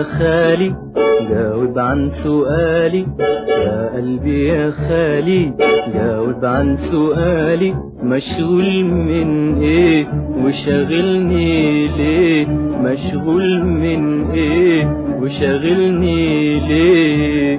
يا خالي جاوب عن سؤالي يا قلبي يا خالي جاوب عن سؤالي مشغول من ايه وشاغلني ليه مشغول من ايه وشاغلني ليه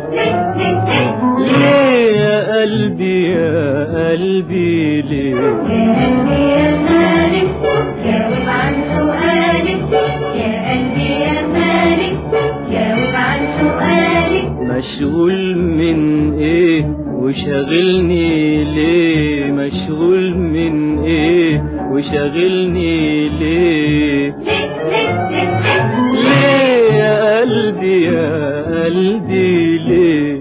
ليه يا قلبي يا قلبي ليه يا قلبي يا مالك جاوب عن سؤالك يا قلبي يا مالك جاوب عن سؤالك مشغول من ايه وشاغلني ليه مشغول من ايه وشاغلني ليه لك لك لك لك ليه يا قلبي يا قلبي ليه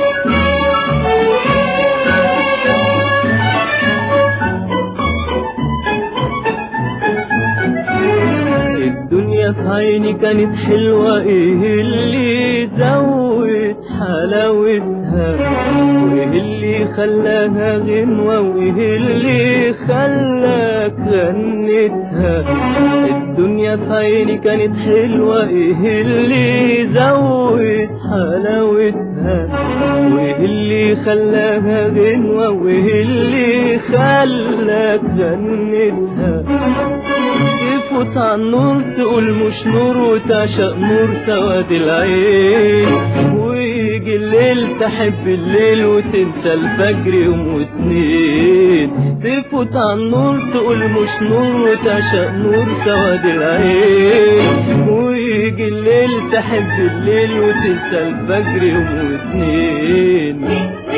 الدنيا في عيني كانت حلوة ايه اللي زود حلاوتها وايه اللي خلاها غنوة وايه اللي خلاك غنتها الدنيا في عيني كانت حلوة ايه اللي زود حلاوتها وايه اللي خلاها غنوة وايه اللي خلاك غنتها تفوت على النور تقول مش نور وتعشق نور سواد العين ويجي الليل تحب الليل وتنسى الفجر يوم واتنين تفوت على النور تقول مش نور وتعشق نور سواد العين ويجي الليل تحب الليل وتنسى الفجر يوم واتنين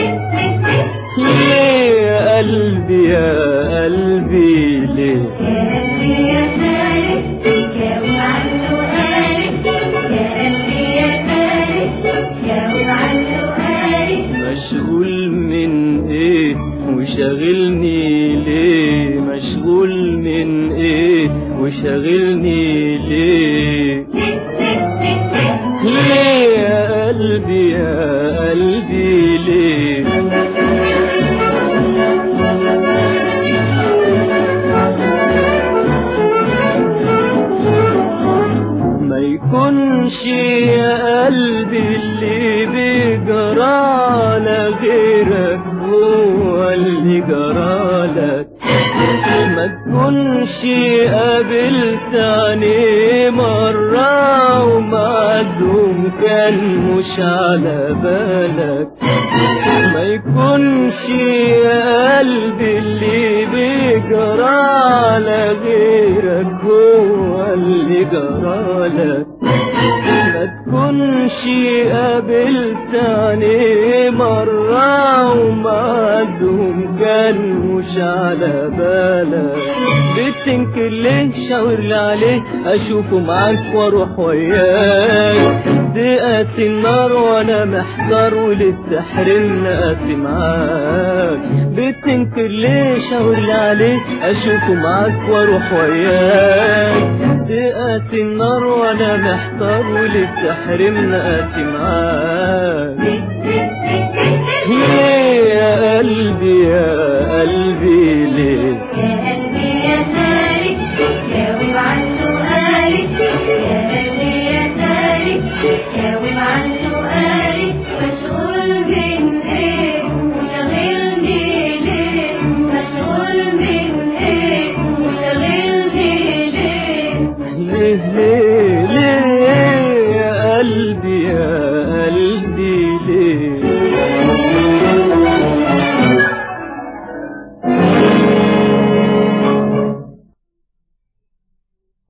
ليه يا قلبي يا قلبي ليه يا قلبي يا مالك جاوب عن سؤالك يا قلبي يا مالك جاوب عن سؤالك مشغول من ايه وشاغلني ليه مشغول من ايه وشاغلني ليه ليه يا قلبي يا قلبي ليه ما يكونش يا قلبي اللي بيجرى على غيرك هو اللي جرالك ما تكونش قابلت عينيه مرة ومعدوم كان مش على بالك ما يكونش يا قلبي اللي بيجرى على غيرك هو اللي جرالك ما تكونش قابلت عينيه مرة ومعدوم كان مش على بالك بتنكر ليه شاور لي عليه اشوفه معاك واروح وياك دي قاسي النار وانا محتار وليه تحرمني قاسي معاك بتنكر ليه شاور لي عليه اشوفه معاك واروح وياك دي قاسي النار وانا محتار وليه تحرمني قاسي معاك ليه يا قلبي يا قلبي ليه يا قلبي يا مالك جاوب عن سؤالك يا قلبي يا مالك جاوب عن سؤالك